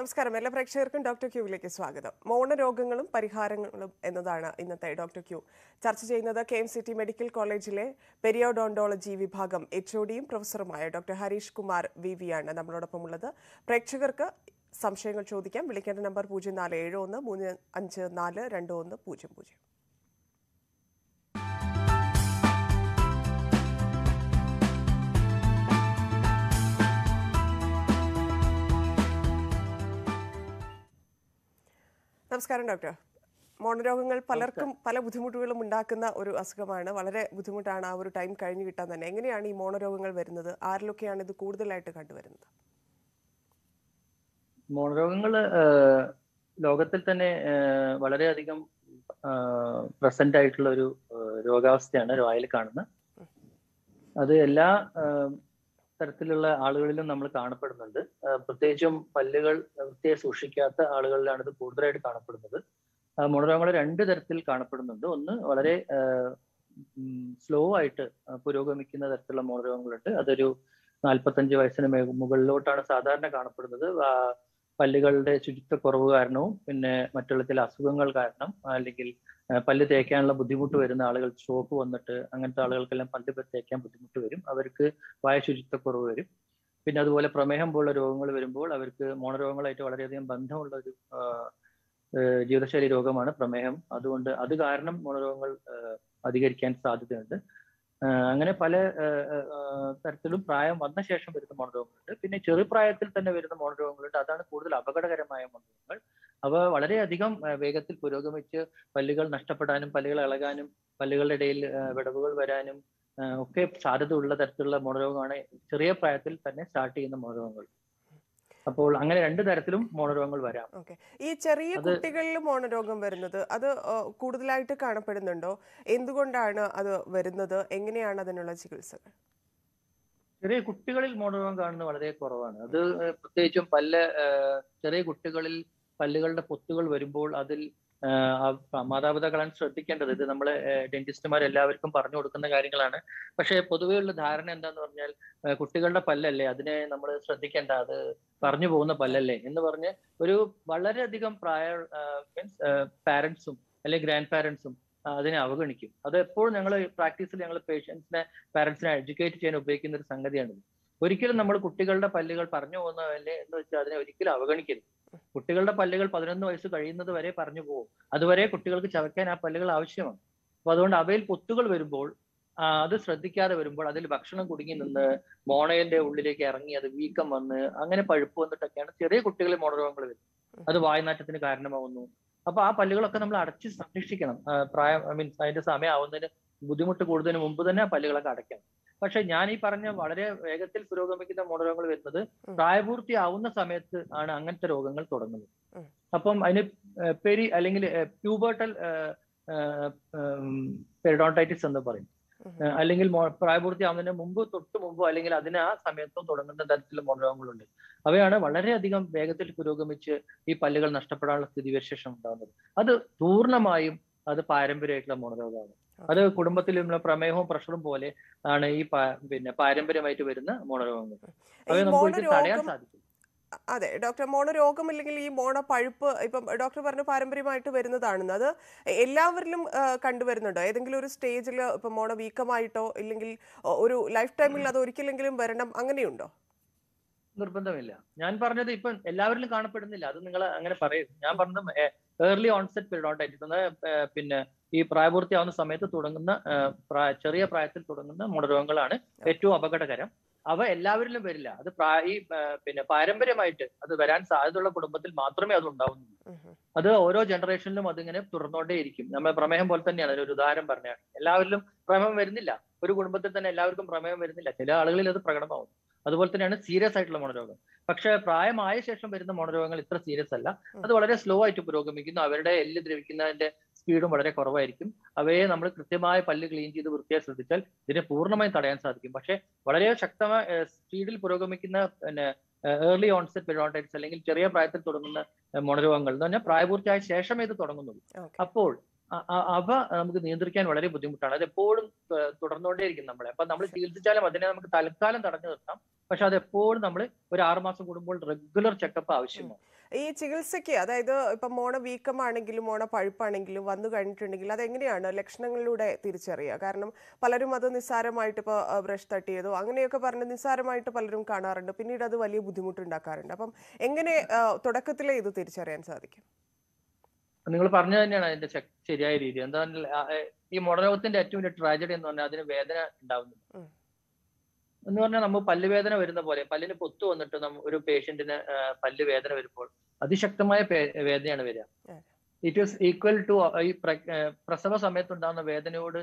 നമസ്കാരം എല്ലാ പ്രേക്ഷകർക്കും ഡോക്ടർ ക്യൂവിലേക്ക് സ്വാഗതം മോണരോഗങ്ങളും പരിഹാരങ്ങളും എന്നതാണ് ഇന്നത്തെ ഡോക്ടർ ക്യൂ ചർച്ച ചെയ്യുന്നത് K M C T medical കോളേജിലെ പെരിയോഡോണ്ടോളജി വിഭാഗം എച്ച് ഒ ഡിയും പ്രൊഫസറുമായ doctor Harish Kumar V V ആണ് നമ്മളോടൊപ്പം ഉള്ളത് പ്രേക്ഷകർക്ക് സംശയങ്ങൾ ചോദിക്കാം വിളിക്കേണ്ട നമ്പർ പൂജ്യം നാല് ഏഴ് ഒന്ന് മൂന്ന് അഞ്ച് നാല് രണ്ട് ഒന്ന് പൂജ്യം പൂജ്യം നമസ്കാരം ഡോക്ടർ മോണരോഗങ്ങൾ പലർക്കും പല ബുദ്ധിമുട്ടുകളും ഉണ്ടാക്കുന്ന ഒരു അസുഖമാണ് വളരെ ബുദ്ധിമുട്ടാണ് ആ ഒരു ടൈം കഴിഞ്ഞു കിട്ടാൻ തന്നെ എങ്ങനെയാണ് ഈ മോണരോഗങ്ങൾ വരുന്നത് ആരിലൊക്കെയാണ് ഇത് കൂടുതലായിട്ട് കണ്ടുവരുന്നത് മോണരോഗങ്ങൾ ലോകത്തിൽ തന്നെ ആഹ് വളരെയധികം പ്രസന്റ് ആയിട്ടുള്ള ഒരു ആഹ് രോഗാവസ്ഥയാണ് വായിൽ കാണുന്നത് അത് എല്ലാ ആഹ് തരത്തിലുള്ള ആളുകളിലും നമ്മൾ കാണപ്പെടുന്നുണ്ട് ആഹ് പ്രത്യേകിച്ചും പല്ലുകൾ വൃത്തിയായി സൂക്ഷിക്കാത്ത ആളുകളിലാണ് ഇത് കൂടുതലായിട്ട് കാണപ്പെടുന്നത് ആഹ് മോണരോഗങ്ങൾ രണ്ട് തരത്തിൽ കാണപ്പെടുന്നുണ്ട് ഒന്ന് വളരെ സ്ലോ ആയിട്ട് ആഹ് പുരോഗമിക്കുന്ന തരത്തിലുള്ള മോണരോഗങ്ങളുണ്ട് അതൊരു നാൽപ്പത്തഞ്ച് വയസ്സിന് മേ- മുകളിലോട്ടാണ് സാധാരണ കാണപ്പെടുന്നത് ആഹ് പല്ലുകളുടെ ശുചിത്വക്കുറവ് കാരണവും പിന്നെ മറ്റുള്ള ചില അസുഖങ്ങൾ കാരണം അല്ലെങ്കിൽ ആ, പല്ല് തേക്കാനുള്ള ബുദ്ധിമുട്ട് വരുന്ന ആളുകൾ സ്റ്റോക്ക് വന്നിട്ട് അങ്ങനത്തെ ആളുകൾക്കെല്ലാം പല്ല് പ- തേക്കാൻ ബുദ്ധിമുട്ട് വരും അവർക്ക് വായ ശുചിത്വക്കുറവ് വരും പിന്നെ അതുപോലെ പ്രമേഹം പോലുള്ള രോഗങ്ങൾ വരുമ്പോൾ അവർക്ക് മോണരോഗങ്ങളായിട്ട് വളരെയധികം ബന്ധമുള്ള ഒരു ആ, ഏഹ് ജീവിതശൈലി രോഗമാണ് പ്രമേഹം അതുകൊണ്ട് അത് കാരണം മോണരോഗങ്ങൾ ഏഹ് അധികരിക്കാൻ സാധ്യതയുണ്ട് ആഹ് അങ്ങനെ പല ഏഹ് ഏഹ് തരത്തിലും പ്രായം വന്ന ശേഷം വരുന്ന മോണരോഗങ്ങളുണ്ട് പിന്നെ ചെറുപ്രായത്തിൽ തന്നെ വരുന്ന മോണരോഗങ്ങളുണ്ട് അതാണ് കൂടുതൽ അപകടകരമായ മോണരോഗങ്ങൾ അവ വളരെയധികം ഏഹ് വേഗത്തിൽ പുരോഗമിച്ച് പല്ലുകൾ നഷ്ടപ്പെടാനും പല്ലുകൾ ഇളകാനും പല്ലുകളുടെ ഇടയിൽ ഏഹ് വിടവുകൾ വരാനും ഏഹ് ഒക്കെ സാധ്യത ഉള്ള തരത്തിലുള്ള മോണരോഗമാണ് ചെറിയ പ്രായത്തിൽ തന്നെ സ്റ്റാർട്ട് ചെയ്യുന്ന മോണരോഗങ്ങൾ അപ്പോൾ അങ്ങനെ രണ്ട് തരത്തിലും മോണരോഗങ്ങൾ വരാം ഓക്കെ ഈ ചെറിയ അത് കുട്ടികളിൽ മോണരോഗം വരുന്നത് അത് ആ, കൂടുതലായിട്ട് കാണപ്പെടുന്നുണ്ടോ എന്തുകൊണ്ടാണ് അത് വരുന്നത് എങ്ങനെയാണ് അതിനുള്ള ചികിത്സകൾ ചെറിയ കുട്ടികളിൽ മോണരോഗം കാണുന്നത് വളരെ കുറവാണ് അത് ഏഹ് പ്രത്യേകിച്ചും പല്ല് ഏഹ് ചെറിയ കുട്ടികളിൽ പല്ലുകളുടെ പൊത്തുകൾ വരുമ്പോൾ അതിൽ ഏഹ് ആ മാതാപിതാക്കളാണ് ശ്രദ്ധിക്കേണ്ടത് ഇത് നമ്മള് ഡെന്റിസ്റ്റുമാർ എല്ലാവർക്കും പറഞ്ഞു കൊടുക്കുന്ന കാര്യങ്ങളാണ് പക്ഷേ പൊതുവെയുള്ള ധാരണ എന്താന്ന് പറഞ്ഞാൽ ഏഹ് കുട്ടികളുടെ പല്ലല്ലേ അതിനെ നമ്മൾ ശ്രദ്ധിക്കേണ്ട അത് പറഞ്ഞു പോകുന്ന പല്ലല്ലേ എന്ന് പറഞ്ഞ് ഒരു വളരെയധികം പ്രായ മീൻസ് പാരന്റ്സും അല്ലെങ്കിൽ ഗ്രാൻഡ് പാരന്റ്സും അതിനെ അവഗണിക്കും അത് എപ്പോഴും ഞങ്ങൾ പ്രാക്ടീസിൽ ഞങ്ങൾ പേഷ്യൻസിനെ പാരന്റ്സിനെ എഡ്യൂക്കേറ്റ് ചെയ്യാൻ ഉപയോഗിക്കുന്ന ഒരു സംഗതിയാണിത് ഒരിക്കലും നമ്മൾ കുട്ടികളുടെ പല്ലുകൾ പറഞ്ഞു പോകുന്നതല്ലേ എന്ന് വെച്ചാൽ അതിനെ ഒരിക്കലും അവഗണിക്കരുത് കുട്ടികളുടെ പല്ലുകൾ പതിനൊന്ന് വയസ്സ് കഴിയുന്നത് വരെ പറഞ്ഞു പോകും അതുവരെ കുട്ടികൾക്ക് ചവയ്ക്കാൻ ആ പല്ലുകൾ ആവശ്യമാണ് അപ്പൊ അതുകൊണ്ട് അവയിൽ പൊത്തുകൾ വരുമ്പോൾ ആ, അത് ശ്രദ്ധിക്കാതെ വരുമ്പോൾ അതിൽ ഭക്ഷണം കുടുങ്ങി നിന്ന് മോണയുടെ ഉള്ളിലേക്ക് ഇറങ്ങി അത് വീക്കം വന്ന് അങ്ങനെ പഴുപ്പ് വന്നിട്ടൊക്കെയാണ് ചെറിയ കുട്ടികളിൽ മോണരോഗങ്ങൾ വരുന്നത് അത് വായുനാറ്റത്തിന് കാരണമാവുന്നു അപ്പൊ ആ പല്ലുകളൊക്കെ നമ്മൾ അടച്ച് സംരക്ഷിക്കണം ആ, പ്രായം മീൻസ് അതിന്റെ സമയം ആവുന്നതിന് ബുദ്ധിമുട്ട് കൂടുന്നതിന് മുമ്പ് തന്നെ ആ പല്ലുകളൊക്കെ അടയ്ക്കണം പക്ഷെ ഞാൻ ഈ പറഞ്ഞ വളരെ വേഗത്തിൽ പുരോഗമിക്കുന്ന മോണരോഗങ്ങൾ വരുന്നത് ഉം. പ്രായപൂർത്തിയാവുന്ന സമയത്ത് ആണ് അങ്ങനത്തെ രോഗങ്ങൾ തുടങ്ങുന്നത് ഉം. അപ്പം അതിന് ഏഹ് പെരി അല്ലെങ്കിൽ പ്യൂബർട്ടൽ പെരിഡോണ്ടൈറ്റിസ് എന്ന് പറയും ഉം. ഏഹ് അല്ലെങ്കിൽ മോ- പ്രായപൂർത്തിയാവുന്നതിന് മുമ്പ് തൊട്ട് മുമ്പോ അല്ലെങ്കിൽ അതിന് ആ സമയത്തോ തുടങ്ങുന്ന തരത്തിലുള്ള മോണരോഗങ്ങളുണ്ട് അവയാണ് വളരെയധികം വേഗത്തിൽ പുരോഗമിച്ച് ഈ പല്ലുകൾ നഷ്ടപ്പെടാനുള്ള സ്ഥിതിവിശേഷം ഉണ്ടാകുന്നത് അത് പൂർണ്ണമായും അത് പാരമ്പര്യമായിട്ടുള്ള മോണരോഗമാണ് അത് കുടുംബത്തിലുള്ള പ്രമേഹവും പ്രഷറും പോലെ ആണ് ഈ പാ- പിന്നെ പാരമ്പര്യമായിട്ട് വരുന്ന മോണരോഗങ്ങൾ ഈ അവയെ നമുക്ക് ഒരിക്കലും തടയാൻ മോണരോഗം സാധിക്കും അതെ ഡോക്ടർ മോണരോഗം അല്ലെങ്കിൽ ഈ മോണ പഴുപ്പ് ഇപ്പം ഡോക്ടർ പറഞ്ഞ പാരമ്പര്യമായിട്ട് വരുന്നതാണെന്ന് അത് എല്ലാവരിലും ആ, കണ്ടുവരുന്നുണ്ടോ ഏതെങ്കിലും ഒരു സ്റ്റേജിൽ ഇപ്പം മോണ വീക്കമായിട്ടോ ഇല്ലെങ്കിൽ ഒ- ഒരു ലൈഫ് ടൈമിൽ അത് ഒരിക്കലെങ്കിലും വരണം അങ്ങനെയുണ്ടോ നിർബന്ധമില്ല ഞാൻ പറഞ്ഞത് ഇപ്പം എല്ലാവരിലും കാണപ്പെടുന്നില്ല അത് നിങ്ങൾ അങ്ങനെ പറയരുത് ഞാൻ പറഞ്ഞത് ഏർലി ഓൺസെറ്റ് പെരിഡോണ്ടൈറ്റിസ് പിന്നെ ഈ പ്രായപൂർത്തിയാവുന്ന സമയത്ത് തുടങ്ങുന്ന ഏഹ്, പ്രായ- ചെറിയ പ്രായത്തിൽ തുടങ്ങുന്ന മുടരോഗങ്ങളാണ് ഏറ്റവും അപകടകരം അവ എല്ലാവരിലും വരില്ല അത് പ്രായ ഈ ഏഹ്, പിന്നെ പാരമ്പര്യമായിട്ട് അത് വരാൻ സാധ്യതയുള്ള കുടുംബത്തിൽ മാത്രമേ അത് ഉണ്ടാവുന്നുള്ളൂ ഉം ഉം. അത് ഓരോ ജനറേഷനിലും അതിങ്ങനെ തുടർന്നുകൊണ്ടേയിരിക്കും നമ്മൾ പ്രമേഹം പോലെ തന്നെയാണ് ഒരു ഉദാഹരണം പറഞ്ഞാണ് എല്ലാവരിലും പ്രമേഹം വരുന്നില്ല ഒരു കുടുംബത്തിൽ തന്നെ എല്ലാവർക്കും പ്രമേഹം വരുന്നില്ല ചില ആളുകളിൽ അത് പ്രകടമാവും അതുപോലെ തന്നെയാണ് സീരിയസ് ആയിട്ടുള്ള മോണരോഗം പക്ഷെ പ്രായമായ ശേഷം വരുന്ന മോണരോഗങ്ങൾ ഇത്ര സീരിയസ് അല്ല അത് വളരെ സ്ലോ ആയിട്ട് പുരോഗമിക്കുന്നു അവരുടെ എല്ല് ദ്രവിക്കുന്നതിന്റെ സ്പീഡും വളരെ കുറവായിരിക്കും അവയെ നമ്മൾ കൃത്യമായ പല്ല് ക്ലീൻ ചെയ്ത് വൃത്തിയായി ശ്രദ്ധിച്ചാൽ ഇതിനെ പൂർണ്ണമായും തടയാൻ സാധിക്കും പക്ഷെ വളരെ ശക്തമായ സ്പീഡിൽ പുരോഗമിക്കുന്ന പിന്നെ ഏർലി ഓൺസെറ്റ് പെരിഡോണ്ടൈറ്റിസ് അല്ലെങ്കിൽ ചെറിയ പ്രായത്തിൽ തുടങ്ങുന്ന ഏഹ്, മോണരോഗങ്ങൾ എന്ന് പറഞ്ഞാൽ പ്രായപൂർത്തിയായ ശേഷമേ ഇത് തുടങ്ങുന്നുള്ളൂ ഓക്കെ അപ്പോൾ അ- അ- അവ നമുക്ക് നിയന്ത്രിക്കാൻ വളരെ ബുദ്ധിമുട്ടാണ് അത് എപ്പോഴും ത- തുടർന്നുകൊണ്ടേയിരിക്കും നമ്മളെ അപ്പൊ നമ്മൾ ചികിത്സിച്ചാലും അതിനെ നമുക്ക് തൽക്കാലം തടഞ്ഞു നിർത്താം പക്ഷെ അത് എപ്പോഴും നമ്മൾ ഒരു ആറുമാസം കൂടുമ്പോൾ റെഗുലർ ചെക്കപ്പ് ആവശ്യമാണ് ഈ ചികിത്സയ്ക്ക് അതായത് ഇപ്പം മോണ വീക്കമാണെങ്കിലും മോണ പഴുപ്പാണെങ്കിലും വന്നു കഴിഞ്ഞിട്ടുണ്ടെങ്കിൽ അതെങ്ങനെയാണ് ലക്ഷണങ്ങളിലൂടെ തിരിച്ചറിയുക കാരണം പലരും അത് നിസ്സാരമായിട്ട് ഇപ്പോൾ ബ്രഷ് തട്ടിയതോ അങ്ങനെയൊക്കെ പറഞ്ഞ് നിസ്സാരമായിട്ട് പലരും കാണാറുണ്ട് പിന്നീട് അത് വലിയ ബുദ്ധിമുട്ടുണ്ടാക്കാറുണ്ട് അപ്പം എങ്ങനെ ആ, തുടക്കത്തിലേ ഇത് തിരിച്ചറിയാൻ സാധിക്കും നിങ്ങൾ പറഞ്ഞു തന്നെയാണ് അതിന്റെ ശ- ശരിയായ രീതി എന്താ പറഞ്ഞാൽ, ആ, ഏ, ഈ മുടരോഗത്തിന്റെ ഏറ്റവും വലിയ ട്രാജഡി എന്ന് പറഞ്ഞാൽ അതിന് വേദന ഉണ്ടാവുന്നില്ല ഉം. എന്ന് പറഞ്ഞാൽ നമ്മൾ പല്ലുവേദന വരുന്ന പോലെ പല്ലിന് പൊത്തു വന്നിട്ട് നമ്മ ഒരു പേഷ്യന്റിന് പല്ല് വേദന വരുമ്പോൾ അതിശക്തമായ പേ- വേദനയാണ് വരിക അതെ. ഇറ്റ് ഈസ് ഈക്വൽ ടു ഈ പ്ര- ഏ, പ്രസവ സമയത്ത് ഉണ്ടാകുന്ന വേദനയോട്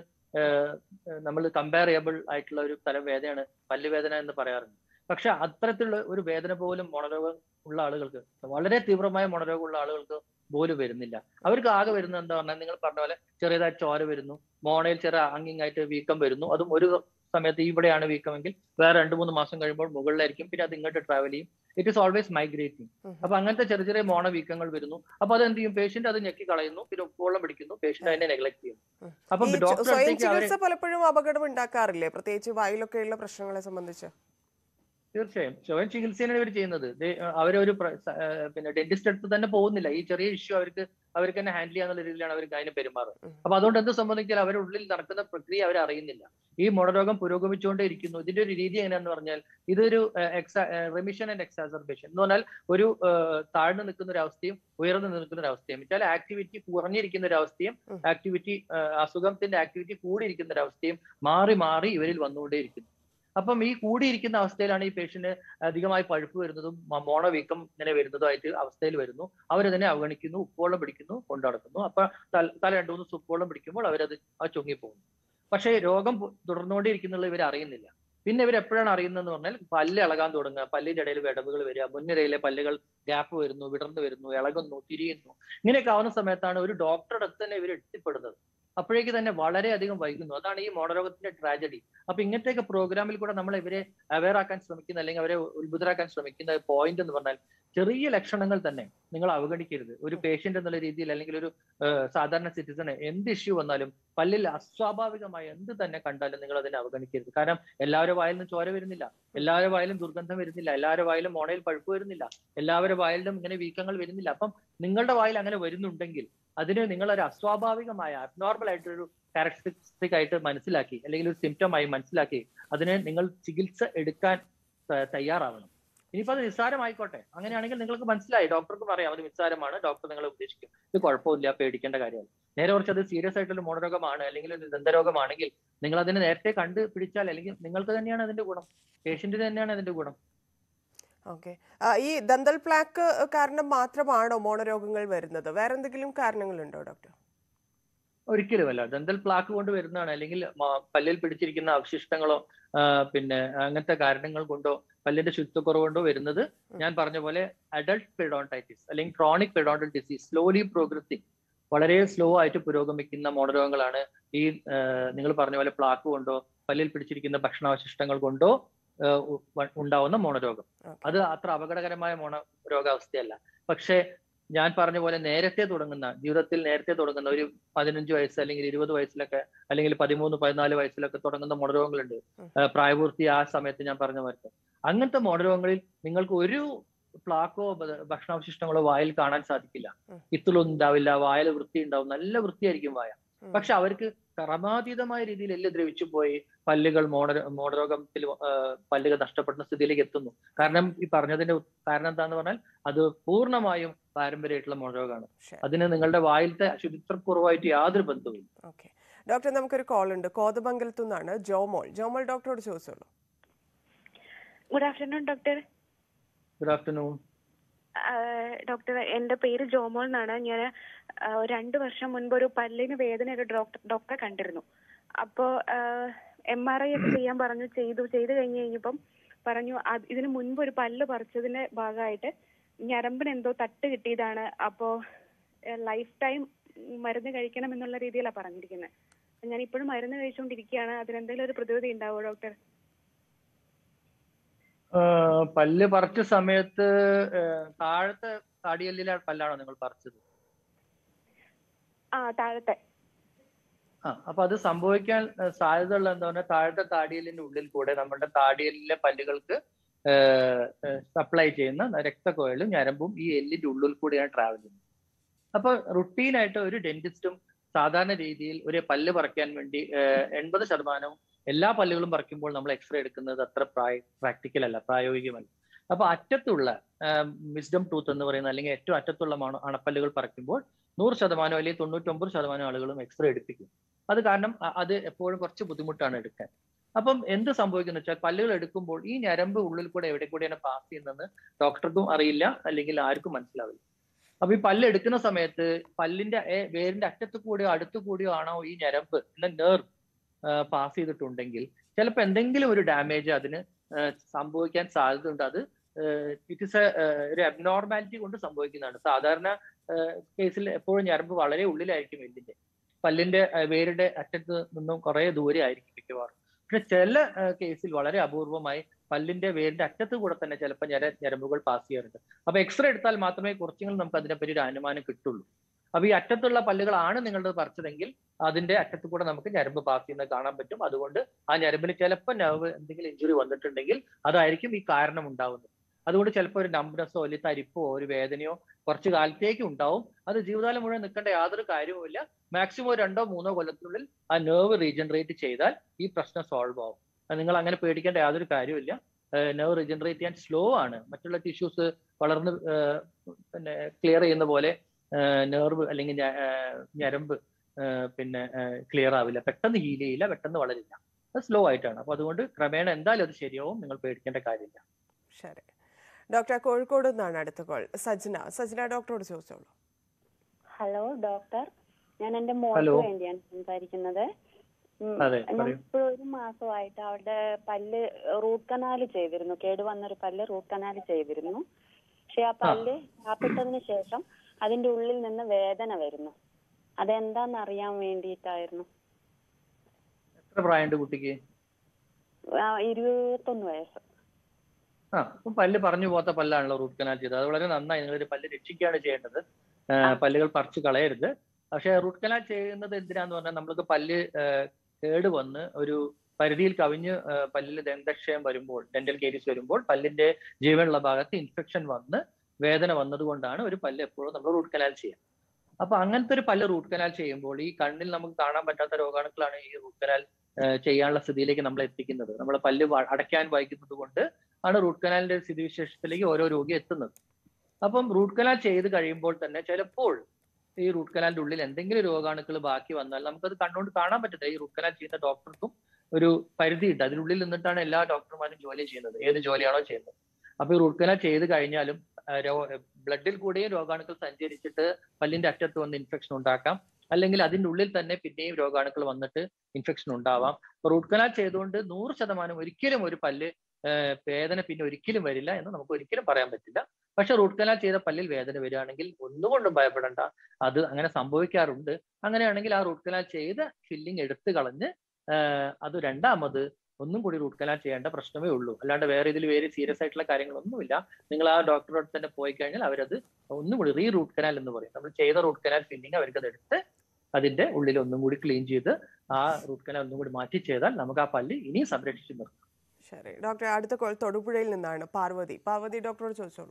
നമ്മൾ കമ്പയറബിൾ ആയിട്ടുള്ള ഒരു തരം വേദനയാണ് പല്ലുവേദന എന്ന് പറയാറുണ്ട് പക്ഷെ അത്തരത്തിലുള്ള ഒരു വേദന പോലും മുണരോഗം ഉള്ള ആളുകൾക്ക് വളരെ തീവ്രമായ മുണരോഗം ഉള്ള ആളുകൾക്ക് പോലും വരുന്നില്ല അവർക്ക് ആകെ വരുന്നത് എന്താ പറഞ്ഞാൽ നിങ്ങൾ പറഞ്ഞ പോലെ ചെറിയതായിട്ട് ചോര വരുന്നു മോണയിൽ ചെറിയ അങ്ങിങ്ങായിട്ട് വീക്കം വരുന്നു അതും ഒരു സമയത്ത് ഇവിടെയാണ് വീക്കമെങ്കിൽ വേറെ രണ്ട് മൂന്ന് മാസം കഴിയുമ്പോൾ മുകളിലായിരിക്കും പിന്നെ അത് ഇങ്ങോട്ട് ട്രാവൽ ചെയ്യും ഇറ്റ് ഈസ് ഓൾവേസ് മൈഗ്രേറ്റിംഗ് ഉം. അപ്പൊ അങ്ങനത്തെ ചെറിയ ചെറിയ മോണ വീക്കങ്ങൾ വരുന്നു അപ്പൊ അത് എന്ത് ചെയ്യും പേഷ്യന്റ് അത് ഞെക്കി കളയുന്നു പിന്നെ ഉപ്പുവെള്ളം പിടിക്കുന്നു പേഷ്യന്റ് അതിനെ നെഗ്ലക്ട് ചെയ്യും ഉം. അപ്പൊ ഈ ച- ഡോക്ടർ സ്വയം അടുത്തേക്ക് അവരെ ചികിത്സ പലപ്പോഴും അപകടം ഉണ്ടാക്കാറില്ലേ പ്രത്യേകിച്ച് വായിലൊക്കെയുള്ള പ്രശ്നങ്ങളെ സംബന്ധിച്ച് തീർച്ചയായും സ്വയം ചികിത്സയാണ് ഇവർ ചെയ്യുന്നത് ദേ, അഹ് അവരൊരു പ്ര- സ- ഏഹ് പിന്നെ ഡെന്റിസ്റ്റ് അടുത്ത് തന്നെ പോകുന്നില്ല ഈ ചെറിയ ഇഷ്യൂ അവർക്ക് അവർക്ക് തന്നെ ഹാൻഡിൽ ചെയ്യാന്നുള്ള രീതിയിലാണ് അവർക്ക് അതിനെ പെരുമാറുന്നത് ഉം. അപ്പൊ അതുകൊണ്ട് എന്ത് സംബന്ധിച്ചാൽ അവരുടെ ഉള്ളിൽ നടക്കുന്ന പ്രക്രിയ അവർ അറിയുന്നില്ല ഈ മുടരോഗം പുരോഗമിച്ചുകൊണ്ടേ ഇരിക്കുന്നു ഇതിന്റെ ഒരു രീതി എങ്ങനെയാന്ന് പറഞ്ഞാൽ ഇതൊരു റെമിഷൻ ആൻഡ് എക്സാസർബേഷൻ എന്ന് പറഞ്ഞാൽ ഒരു ഏഹ്, താഴ്ന്നു നിൽക്കുന്ന ഒരു അവസ്ഥയും ഉയർന്നു നിൽക്കുന്ന ഒരു അവസ്ഥയും വെച്ചാൽ ആക്ടിവിറ്റി കുറഞ്ഞിരിക്കുന്ന ഒരു അവസ്ഥയും ഉം. ആക്ടിവിറ്റി അസുഖത്തിന്റെ ആക്ടിവിറ്റി കൂടിയിരിക്കുന്ന ഒരു അവസ്ഥയും മാറി മാറി ഇവരിൽ വന്നുകൊണ്ടേയിരിക്കുന്നു അപ്പം ഈ കൂടിയിരിക്കുന്ന അവസ്ഥയിലാണ് ഈ പേഷ്യന്റ് അധികമായി പഴുപ്പ് വരുന്നതും മ- മോണ വീക്കം ഇങ്ങനെ വരുന്നതുമായിട്ട് അവസ്ഥയിൽ വരുന്നു അവരതിനെ അവഗണിക്കുന്നു ഉപ്പുവെള്ളം പിടിക്കുന്നു കൊണ്ടു നടക്കുന്നു അപ്പൊ തല തല രണ്ടു മൂന്ന് ഉപ്പുവെള്ളം പിടിക്കുമ്പോൾ അവരത് ആ ചുങ്ങിപ്പോകുന്നു പക്ഷേ രോഗം പു- തുടർന്നുകൊണ്ടിരിക്കുന്നുള്ള ഇവർ അറിയുന്നില്ല പിന്നെ ഇവർ എപ്പോഴാണ് അറിയുന്നതെന്ന് പറഞ്ഞാൽ പല്ല് ഇളകാൻ തുടങ്ങുക പല്ലിന്റെ ഇടയിൽ വിടവുകൾ വരിക മുൻനിരയിലെ പല്ലുകൾ ഗ്യാപ്പ് വരുന്നു വിടർന്നു വരുന്നു ഇളകുന്നു തിരിയുന്നു ഇങ്ങനെയൊക്കെ ആവുന്ന സമയത്താണ് ഒരു ഡോക്ടറുടെ അടുത്ത് തന്നെ ഇവർ എത്തിപ്പെടുന്നത് അപ്പോഴേക്ക് തന്നെ വളരെയധികം വൈകുന്നു അതാണ് ഈ മോണരോഗത്തിന്റെ ട്രാജഡി അപ്പൊ ഇങ്ങനത്തെയൊക്കെ പ്രോഗ്രാമിൽ കൂടെ നമ്മൾ ഇവരെ അവെയർ ആക്കാൻ ശ്രമിക്കുന്ന അല്ലെങ്കിൽ അവരെ ഉത്ഭുതരാക്കാൻ ശ്രമിക്കുന്ന പോയിന്റ് എന്ന് പറഞ്ഞാൽ ചെറിയ ലക്ഷണങ്ങൾ തന്നെ നിങ്ങൾ അവഗണിക്കരുത് ഒരു പേഷ്യന്റ് എന്നുള്ള രീതിയിൽ അല്ലെങ്കിൽ ഒരു ഏഹ്, സാധാരണ സിറ്റിസണ് എന്ത് ഇഷ്യൂ വന്നാലും പല്ലിൽ അസ്വാഭാവികമായ എന്ത് തന്നെ കണ്ടാലും നിങ്ങൾ അതിനെ അവഗണിക്കരുത് കാരണം എല്ലാവരുടെ വായിൽ നിന്നും ചോര വരുന്നില്ല എല്ലാവരുടെ വായിലും ദുർഗന്ധം വരുന്നില്ല എല്ലാവരുടെ വായിലും മോണയിൽ പഴുപ്പ് വരുന്നില്ല എല്ലാവരുടെ വായിലും ഇങ്ങനെ വീക്കങ്ങൾ വരുന്നില്ല അപ്പം നിങ്ങളുടെ വായിൽ അങ്ങനെ വരുന്നുണ്ടെങ്കിൽ അതിന് നിങ്ങൾ ഒരു അസ്വാഭാവികമായ അബ്നോർമൽ ആയിട്ടൊരു ക്യാരക്ടറിസ്റ്റിക് ആയിട്ട് മനസ്സിലാക്കി അല്ലെങ്കിൽ ഒരു സിംറ്റം ആയി മനസ്സിലാക്കി അതിനെ നിങ്ങൾ ചികിത്സ എടുക്കാൻ ത- തയ്യാറാവണം ഇനിയിപ്പോ അത് നിസ്സാരമായിക്കോട്ടെ അങ്ങനെയാണെങ്കിൽ നിങ്ങൾക്ക് മനസ്സിലായി ഡോക്ടർക്കും അറിയാം അത് നിസ്സാരമാണ് ഡോക്ടർ നിങ്ങളെ ഉപദേശിക്കും ഇത് കുഴപ്പമില്ല പേടിക്കേണ്ട കാര്യമല്ല നേരെ കുറച്ച് അത് സീരിയസ് ആയിട്ടുള്ള മോണരോഗമാണ് അല്ലെങ്കിൽ ഒരു ദന്തരോഗമാണെങ്കിൽ നിങ്ങൾ അതിനെ നേരത്തെ കണ്ട് പിടിച്ചാൽ അല്ലെങ്കിൽ നിങ്ങൾക്ക് തന്നെയാണ് അതിന്റെ ഗുണം പേഷ്യന്റിന് തന്നെയാണ് അതിന്റെ ഗുണം ഓക്കെ ഈ ദന്തൽ പ്ലാക്ക് കാരണം മാത്രമാണോ മോണരോഗങ്ങൾ വരുന്നത് വേറെ എന്തെങ്കിലും കാരണങ്ങളുണ്ടോ ഡോക്ടർ ഒരിക്കലുമല്ല ദന്തൽ പ്ലാക്ക് കൊണ്ട് വരുന്നതാണ് അല്ലെങ്കിൽ മ- പല്ലിൽ പിടിച്ചിരിക്കുന്ന അവശിഷ്ടങ്ങളോ ആ, പിന്നെ അങ്ങനത്തെ കാരണങ്ങൾ കൊണ്ടോ പല്ലിന്റെ ശുദ്ധക്കുറവ് കൊണ്ടോ വരുന്നത് ഞാൻ പറഞ്ഞ പോലെ അഡൾട്ട് പെഡോണ്ടൈറ്റിസ് അല്ലെങ്കിൽ chronic periodontal disease slowly progressing വളരെ സ്ലോ ആയിട്ട് പുരോഗമിക്കുന്ന മോണരോഗങ്ങളാണ് ഈ നിങ്ങൾ പറഞ്ഞ പോലെ പ്ലാക്ക് കൊണ്ടോ പല്ലിൽ പിടിച്ചിരിക്കുന്ന ഭക്ഷണാവശിഷ്ടങ്ങൾ കൊണ്ടോ ആ, ഉ- വ- ഉണ്ടാവുന്ന മോണരോഗം ഓക്കെ അത് അത്ര അപകടകരമായ മോണ രോഗാവസ്ഥയല്ല പക്ഷേ ഞാൻ പറഞ്ഞ പോലെ നേരത്തെ തുടങ്ങുന്ന ജീവിതത്തിൽ നേരത്തെ തുടങ്ങുന്ന ഒരു പതിനഞ്ച് വയസ്സ് അല്ലെങ്കിൽ ഇരുപത് വയസ്സിലൊക്കെ അല്ലെങ്കിൽ പതിമൂന്ന് പതിനാല് വയസ്സിലൊക്കെ തുടങ്ങുന്ന മോണരോഗങ്ങളുണ്ട് ഉം. ആ, പ്രായപൂർത്തി ആ സമയത്ത് ഞാൻ പറഞ്ഞ പോലെ അങ്ങനത്തെ മോണരോഗങ്ങളിൽ നിങ്ങൾക്ക് ഒരു പ്ലാക്കോ ഭ- ഭക്ഷണാവശിഷ്ടങ്ങളോ വായിൽ കാണാൻ സാധിക്കില്ല ഉം. ഇത്തിളൊന്നും ഉണ്ടാവില്ല വായിൽ വൃത്തി ഉണ്ടാവും നല്ല വൃത്തിയായിരിക്കും വായ ഉം. പക്ഷെ അവർക്ക് ക്രമാതീതമായ രീതിയിൽ എല്ല് ദ്രവിച്ചു പോയി പല്ലുകൾ മോണ മോണരോഗത്തിൽ ആ, പല്ലുകൾ നഷ്ടപ്പെടുന്ന സ്ഥിതിയിലേക്ക് എത്തുന്നു കാരണം ഈ പറഞ്ഞതിന്റെ ഉ- കാരണം എന്താന്ന് പറഞ്ഞാൽ അത് പൂർണ്ണമായും പാരമ്പര്യമായിട്ടുള്ള മോണരോഗമാണ് ശരി അതിന് നിങ്ങളുടെ വായിലത്തെ ശുചിത്വക്കുറവായിട്ട് യാതൊരു ബന്ധവും ഓക്കെ ഡോക്ടർ നമുക്കൊരു കോൾ ഉണ്ട് കോതമംഗലത്തു നിന്നാണ് ജോമോൾ ജോമോൾ ഡോക്ടറോട് ചോദിച്ചോളൂ good afternoon doctor good afternoon doctor എൻ്റെ പേര് ജോമോൾ എന്നാണ് ഞാൻ രണ്ട് വർഷം മുൻപ് ഒരു പല്ലിന് വേദന ഒരു ഡോക്ടർ ഡോക്ടറെ കണ്ടിരുന്നു അപ്പോൾ എം ആർ ഐ ഒക്കെ ചെയ്യാൻ പറഞ്ഞു ചെയ്തു ചെയ്ത് കഴിഞ്ഞ് കഴിഞ്ഞപ്പം പറഞ്ഞു അത് ഇതിന് മുൻപ് ഒരു പല്ല് പറിച്ചതിന്റെ ഭാഗമായിട്ട് ഞരമ്പിന് എന്തോ തട്ട് കിട്ടിയതാണ് അപ്പോൾ ലൈഫ് ടൈം മരുന്ന് കഴിക്കണം എന്നുള്ള രീതിയിലാണ് പറഞ്ഞിരിക്കുന്നത് ഞാൻ ഇപ്പോഴും മരുന്ന് കഴിച്ചുകൊണ്ടിരിക്കുകയാണ് അതിനെന്തെങ്കിലും ഒരു പ്രതിവിധി ഉണ്ടാവുമോ ഡോക്ടർ പല്ല് പറിച്ച സമയത്ത് ആ, താഴത്തെ താടിയല്ലിലെ പല്ലാണോ നിങ്ങൾ പറിച്ചത് ആ താഴത്തെ ആ അപ്പൊ അത് സംഭവിക്കാൻ ഏഹ്, സാധ്യതയുള്ള എന്താ പറഞ്ഞാൽ താഴത്തെ താടിയലിന്റെ ഉള്ളിൽ കൂടെ നമ്മുടെ താടിയലിലെ പല്ലുകൾക്ക് സപ്ലൈ ചെയ്യുന്ന രക്തക്കോയലും ഞരമ്പും ഈ എല്ലിന്റെ ഉള്ളിൽ കൂടെയാണ് ട്രാവൽ ചെയ്യുന്നത് അപ്പൊ റുട്ടീനായിട്ട് ഒരു ഡെന്റിസ്റ്റും സാധാരണ രീതിയിൽ ഒരു പല്ല് പറിക്കാൻ വേണ്ടി എൺപത് ശതമാനം എല്ലാ പല്ലുകളും പറിക്കുമ്പോൾ നമ്മൾ എക്സ്റേ എടുക്കുന്നത് അത്ര പ്രാക്ടിക്കൽ അല്ല പ്രായോഗികമല്ല അപ്പൊ അറ്റത്തുള്ള വിസ്ഡം ടൂത്ത് എന്ന് പറയുന്ന അല്ലെങ്കിൽ ഏറ്റവും അറ്റത്തുള്ള മണ- അണപ്പല്ലുകൾ പറിക്കുമ്പോൾ നൂറ് ശതമാനം അല്ലെങ്കിൽ തൊണ്ണൂറ്റൊമ്പത് ശതമാനം ആളുകളും എക്സ്റേ എടുപ്പിക്കും അത് കാരണം അ- അത് എപ്പോഴും കുറച്ച് ബുദ്ധിമുട്ടാണ് എടുക്കാൻ അപ്പം എന്ത് സംഭവിക്കുന്നു വെച്ചാൽ പല്ലുകൾ എടുക്കുമ്പോൾ ഈ ഞരമ്പ് ഉള്ളിൽ കൂടെ എവിടെ കൂടെയാണ് പാസ് ചെയ്യുന്നതെന്ന് ഡോക്ടർക്കും അറിയില്ല അല്ലെങ്കിൽ ആർക്കും മനസ്സിലാവില്ല അപ്പൊ ഈ പല്ല് എടുക്കുന്ന സമയത്ത് പല്ലിന്റെ ഏ- വേരിന്റെ അറ്റത്ത് കൂടിയോ അടുത്ത് കൂടിയോ ആണോ ഈ ഞരമ്പ് എന്ന നെർവ് പാസ് ചെയ്തിട്ടുണ്ടെങ്കിൽ ചിലപ്പോൾ എന്തെങ്കിലും ഒരു ഡാമേജ് അതിന് ആ, സംഭവിക്കാൻ സാധ്യതയുണ്ട് അത് ഇറ്റ് ഇസ് ഒരു അബ്നോർമാലിറ്റി കൊണ്ട് സംഭവിക്കുന്നതാണ് സാധാരണ കേസിൽ എപ്പോഴും ഞരമ്പ് വളരെ ഉള്ളിലായിരിക്കും എല്ലിന്റെ പല്ലിന്റെ ആ, വേരുടെ അറ്റത്ത് നിന്നും കുറെ ദൂരെ ആയിരിക്കും മിക്കവാറും പക്ഷെ ചില കേസിൽ വളരെ അപൂർവമായി പല്ലിന്റെ വേരിന്റെ അറ്റത്ത് കൂടെ തന്നെ ചിലപ്പോൾ ഞര ഞരമ്പുകൾ പാസ് ചെയ്യാറുണ്ട് അപ്പൊ എക്സ്റേ എടുത്താൽ മാത്രമേ കുറച്ചെങ്കിലും നമുക്ക് അതിനെപ്പറ്റി ഒരു അനുമാനം കിട്ടുള്ളൂ അപ്പൊ ഈ അറ്റത്തുള്ള പല്ലുകളാണ് നിങ്ങളുടെ പറിച്ചതെങ്കിൽ അതിന്റെ അറ്റത്ത് കൂടെ നമുക്ക് ഞരമ്പ് പാസ് ചെയ്യുന്നത് കാണാൻ പറ്റും അതുകൊണ്ട് ആ ഞരമ്പിന് ചിലപ്പോൾ നെർവ് എന്തെങ്കിലും ഇഞ്ചുറി വന്നിട്ടുണ്ടെങ്കിൽ അതായിരിക്കും ഈ കാരണം ഉണ്ടാവുന്നത് അതുകൊണ്ട് ചിലപ്പോൾ ഒരു നംബ്നസോ അല്ലെങ്കിൽ തരിപ്പോ ഒരു വേദനയോ കുറച്ച് കാലത്തേക്ക് ഉണ്ടാവും അത് ജീവിതകാലം മുഴുവൻ നിൽക്കേണ്ട യാതൊരു കാര്യവുമില്ല മാക്സിമം രണ്ടോ മൂന്നോ കൊല്ലത്തിനുള്ളിൽ ആ നെർവ് റീജനറേറ്റ് ചെയ്താൽ ഈ പ്രശ്നം സോൾവ് ആവും അത് നിങ്ങൾ അങ്ങനെ പേടിക്കേണ്ട യാതൊരു കാര്യമില്ല നെർവ് റീജനറേറ്റ് ചെയ്യാൻ സ്ലോ ആണ് മറ്റുള്ള ടിഷ്യൂസ് വളർന്ന് ഏഹ്, പിന്നെ ക്ലിയർ ചെയ്യുന്ന പോലെ നെർവ് അല്ലെങ്കിൽ ഞ- ഏഹ്, ഞരമ്പ് ഏഹ്, പിന്നെ ക്ലിയർ ആവില്ല പെട്ടെന്ന് ഹീൽ ചെയ്യില്ല പെട്ടെന്ന് വളരില്ല അത് സ്ലോ ആയിട്ടാണ് അപ്പൊ അതുകൊണ്ട് ക്രമേണ എന്തായാലും അത് ശരിയാവും നിങ്ങൾ പേടിക്കേണ്ട കാര്യമില്ല ശരി ഡോക്ടർ കോഴിക്കോട് നിന്നാണ് അടുത്ത കോൾ സജ്ന സജ്ന ഡോക്ടറോട് ചോദിച്ചോളൂ ഹലോ ഡോക്ടർ ഞാൻ എന്റെ ഹലോ. മോൾക്ക് വേണ്ടിയാണ് സംസാരിക്കുന്നത് ഉം, അതെ, ഞാൻ പറയൂ. ഇപ്പോൾ ഒരു മാസമായിട്ട് അവളുടെ പല്ല് റൂട്ട് കനാൽ ചെയ്തിരുന്നു കേട് വന്നൊരു പല്ല് റൂട്ട് കനാൽ ചെയ്തിരുന്നു പക്ഷെ ആ പല്ല് ചാപ്പിട്ടതിന് ശേഷം അതിന്റെ ഉള്ളിൽ നിന്ന് വേദന വരുന്നു അതെന്താന്ന് അറിയാൻ വേണ്ടിയിട്ടായിരുന്നു എത്ര പ്രായമുണ്ട് കുട്ടിക്ക് ആ, ഇരുപത്തൊന്ന് വയസ്സ് ആ അപ്പം പല്ല് പറഞ്ഞു പോകാത്ത പല്ലാണല്ലോ റൂട്ട് കനാൽ ചെയ്തത് അത് വളരെ നന്നായി നിങ്ങളൊരു പല്ല് രക്ഷിക്കുകയാണ് ചെയ്യേണ്ടത് ആ, പല്ലുകൾ പറിച്ചു കളയരുത് പക്ഷെ റൂട്ട് കനാൽ ചെയ്യുന്നത് എന്തിനാന്ന് പറഞ്ഞാൽ നമ്മൾക്ക് പല്ല് ആ, കേട് വന്ന് ഒരു പരിധിയിൽ കവിഞ്ഞ് ആ, പല്ലിൽ ദന്തക്ഷയം വരുമ്പോൾ ഡെന്റൽ കേരീസ് വരുമ്പോൾ പല്ലിന്റെ ജീവനുള്ള ഭാഗത്ത് ഇൻഫെക്ഷൻ വന്ന് വേദന വന്നതുകൊണ്ടാണ് ഒരു പല്ല് എപ്പോഴും നമ്മൾ റൂട്ട് കനാൽ ചെയ്യുക അപ്പൊ അങ്ങനത്തെ ഒരു പല്ല് റൂട്ട് കനാൽ ചെയ്യുമ്പോൾ ഈ കണ്ണിൽ നമുക്ക് കാണാൻ പറ്റാത്ത രോഗാണുക്കളാണ് ഈ റൂട്ട് കനാൽ ചെയ്യാനുള്ള സ്ഥിതിയിലേക്ക് നമ്മൾ എത്തിക്കുന്നത് നമ്മൾ പല്ല് വ- അടയ്ക്കാൻ വൈകുന്നത് കൊണ്ട് ആണ് റൂട്ട് കനാലിന്റെ സ്ഥിതിവിശേഷത്തിലേക്ക് ഓരോ രോഗി എത്തുന്നത് അപ്പം റൂട്ട് കനാൽ ചെയ്ത് കഴിയുമ്പോൾ തന്നെ ചിലപ്പോൾ ഈ റൂട്ട് കനാലിന്റെ ഉള്ളിൽ എന്തെങ്കിലും രോഗാണുക്കൾ ബാക്കി വന്നാൽ നമുക്കത് കണ്ടുകൊണ്ട് കാണാൻ പറ്റില്ല ഈ റൂട്ട് കനാൽ ചെയ്യുന്ന ഡോക്ടർക്കും ഒരു പരിധിയുണ്ട് അതിനുള്ളിൽ നിന്നിട്ടാണ് എല്ലാ ഡോക്ടർമാരും ജോലി ചെയ്യുന്നത് ഏത് ജോലിയാണോ ചെയ്യുന്നത് അപ്പൊ ഈ റൂട്ട് കനാൽ ചെയ്ത് കഴിഞ്ഞാലും ബ്ലഡിൽ കൂടെയും രോഗാണുക്കൾ സഞ്ചരിച്ചിട്ട് പല്ലിന്റെ അറ്റത്ത് വന്ന് ഇൻഫെക്ഷൻ ഉണ്ടാക്കാം അല്ലെങ്കിൽ അതിന്റെ ഉള്ളിൽ തന്നെ പിന്നെയും രോഗാണുക്കൾ വന്നിട്ട് ഇൻഫെക്ഷൻ ഉണ്ടാവാം റൂട്ട് കനാൽ ചെയ്തുകൊണ്ട് നൂറ് ശതമാനം ഒരിക്കലും ഒരു പല്ല് ഏഹ് വേദന പിന്നെ ഒരിക്കലും വരില്ല എന്ന് നമുക്ക് ഒരിക്കലും പറയാൻ പറ്റില്ല പക്ഷെ റൂട്ട് കനാൽ ചെയ്ത പല്ലിൽ വേദന വരികയാണെങ്കിൽ ഒന്നുകൊണ്ടും ഭയപ്പെടേണ്ട അത് അങ്ങനെ സംഭവിക്കാറുണ്ട് അങ്ങനെയാണെങ്കിൽ ആ റൂട്ട് കനാൽ ചെയ്ത ഫില്ലിംഗ് എടുത്തു കളഞ്ഞ് ഏഹ് അത് രണ്ടാമത് ഒന്നും കൂടി റൂട്ട് കനാൽ ചെയ്യേണ്ട പ്രശ്നമേ ഉള്ളൂ അല്ലാണ്ട് വേറെ ഇതിൽ വേറെ സീരിയസ് ആയിട്ടുള്ള കാര്യങ്ങളൊന്നുമില്ല നിങ്ങൾ ആ ഡോക്ടറോട് തന്നെ പോയി കഴിഞ്ഞാൽ അവരത് ഒന്നും കൂടി റീ റൂട്ട് കനാൽ എന്ന് പറയും നമ്മൾ ചെയ്ത റൂട്ട് കനാൽ ഫില്ലിംഗ് അവർക്ക് അത് എടുത്ത് അതിന്റെ ഉള്ളിൽ ഒന്നും കൂടി ക്ലീൻ ചെയ്ത് ആ റൂട്ട് കനാൽ ഒന്നും കൂടി മാറ്റി ചെയ്താൽ നമുക്ക് ആ പല്ല് ഇനിയും സംരക്ഷിച്ച് നിർത്താം ശരി ഡോക്ടർ അടുത്ത കോൾ തൊടുപുഴയിൽ നിന്നാണ് പാർവതി പാർവതി ഡോക്ടറോട് ചോദിച്ചോളൂ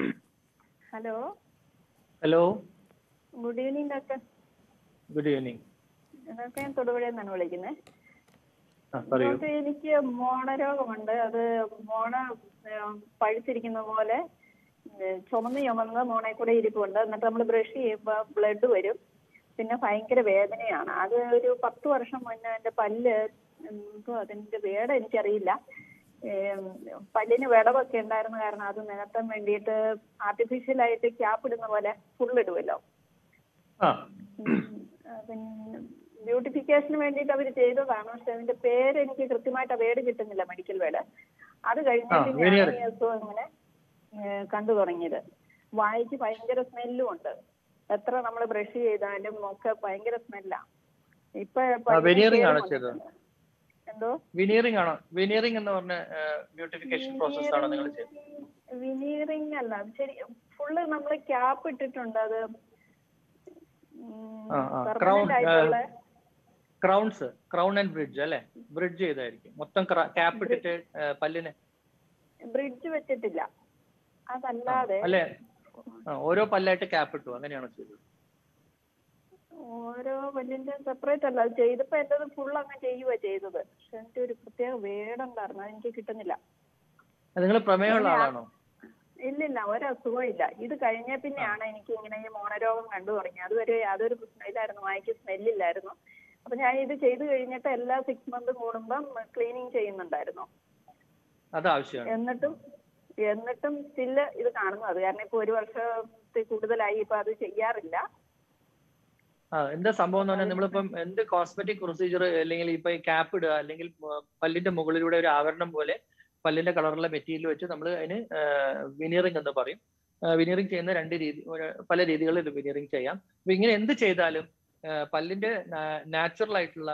hello hello good evening doctor good evening doctor ഞാൻ തൊടുപുഴയിൽ നിന്നാണ് വിളിക്കുന്നത് ആ പറയൂ ഡോക്ടർ എനിക്ക് മോണരോഗമുണ്ട് അത് മോണ ഏഹ്, പഴുത്തിരിക്കുന്ന പോലെ ഏഹ്, ചുമന്ന് ചുമന്ന് മോണയിൽ കൂടെ ഇരിപ്പുണ്ട് എന്നിട്ട് നമ്മൾ ബ്രഷ് ചെയ്യുമ്പോൾ ബ്ലഡ് വരും പിന്നെ ഭയങ്കര വേദനയാണ് അത് ഒരു പത്ത് വർഷം മുന്നേ എൻ്റെ പല്ല് എന്തോ അതിന്റെ വേട എനിക്കറിയില്ല ഏം, പല്ലിന് വിടവൊക്കെ ഉണ്ടായിരുന്ന കാരണം അത് നികത്താൻ വേണ്ടിയിട്ട് ആർട്ടിഫിഷ്യൽ ആയിട്ട് ക്യാപ്പ് ഇടുന്ന പോലെ ഫുൾ ഇടുമല്ലോ ആ ഉം. ആ, പിന്നെ ബ്യൂട്ടിഫിക്കേഷന് വേണ്ടിയിട്ട് അവർ ചെയ്തതാണ് പക്ഷെ അതിന്റെ പേര് എനിക്ക് കൃത്യമായിട്ട് വേട് കിട്ടുന്നില്ല മെഡിക്കൽ വേട് അത് ആ, കഴിഞ്ഞിട്ട് ഞാൻ veneer. ഈ അസുഖം ഇങ്ങനെ ഏ, കണ്ടു തുടങ്ങിയത് വായിക്ക് ഭയങ്കര സ്മെല്ലും ഉണ്ട് എത്ര നമ്മൾ ബ്രഷ് ചെയ്താലും ഒക്കെ ഭയങ്കര സ്മെല്ലാ ഇപ്പൊ പല്ലിന് veneering കേട് ആണോ വന്നിട്ടുണ്ട്. ചെയ്തത്? എന്തോ വിനീറിംഗ് ആണോ വിനീറിംഗ് എന്ന് പറഞ്ഞ ബ്യൂട്ടിഫിക്കേഷൻ പ്രോസസ് ആണോ നിങ്ങൾ ചെയ്തത് വിനീറിംഗ് അല്ല അത് ശരി ഫുള്ള് നമ്മൾ ക്യാപ്പ് ഇട്ടിട്ടുണ്ട് അത് ആ, ആ. പെർമനന്റ് Crown, ആയിട്ടുള്ള ക്രൗൺസ് ക്രൗൺ ആൻഡ് ബ്രിഡ്ജ് അല്ലെ ബ്രിഡ്ജ് ചെയ്തായിരിക്കും മൊത്തം ക്യാപ്പ് ഇട്ടിട്ട് ആ, പല്ലിന് ബ്രിഡ്ജ് വെച്ചിട്ടില്ല അതല്ലാതെ അല്ലെ ആ, ഓരോ പല്ലായിട്ട് ക്യാപ്പ് ഇട്ടു അങ്ങനെയാണോ ചെയ്തത് ഓരോ പല്ലിന്റെ സെപ്പറേറ്റ് അല്ല അത് ചെയ്തപ്പോ എന്റേത് ഫുൾ അങ്ങ് ചെയ്യുക ചെയ്തത് പക്ഷെ എനിക്ക് ഒരു പ്രത്യേക വേടുണ്ടായിരുന്നു അതെനിക്ക് കിട്ടുന്നില്ല നിങ്ങൾ പ്രമേയമുള്ള ആളാണോ ഇല്ലില്ല ഒരസുഖവും ഇല്ല ഇത് കഴിഞ്ഞ പിന്നെയാണ് എനിക്ക് ഇങ്ങനെ ഈ മോണരോഗം കണ്ടു തുടങ്ങി അതുവരെ യാതൊരു പ്രശ്നം ഇല്ലായിരുന്നു വായിക്ക് സ്മെല്ലില്ലായിരുന്നു അപ്പൊ ഞാൻ ഇത് ചെയ്തു കഴിഞ്ഞിട്ട് എല്ലാ സിക്സ് മന്ത് കൂടുമ്പം ക്ലീനിങ് ചെയ്യുന്നുണ്ടായിരുന്നു അത് ആവശ്യമാണ് എന്നിട്ടും എന്നിട്ടും സ്റ്റില് ഇത് കാണുന്നു അത് കാരണം ഇപ്പൊ ഒരു വർഷത്തിൽ കൂടുതലായി ഇപ്പൊ അത് ചെയ്യാറില്ല ആ എന്താ സംഭവം എന്ന് പറഞ്ഞാൽ നമ്മളിപ്പം എന്ത് കോസ്മെറ്റിക് പ്രൊസീജിയർ അല്ലെങ്കിൽ ഇപ്പൊ ക്യാപ്പ് ഇടുക അല്ലെങ്കിൽ മ- പല്ലിന്റെ മുകളിലൂടെ ഒരു ആവരണം പോലെ പല്ലിന്റെ കളറുള്ള മെറ്റീരിയൽ വെച്ച് നമ്മൾ അതിന് വിനീറിംഗ് എന്ന് പറയും വിനീറിംഗ് ചെയ്യുന്ന രണ്ട് രീതി ഒരു- പല രീതികളിൽ ഇത് വിനീറിംഗ് ചെയ്യാം അപ്പൊ ഇങ്ങനെ എന്ത് ചെയ്താലും ആ, പല്ലിന്റെ നാച്ചുറൽ ആയിട്ടുള്ള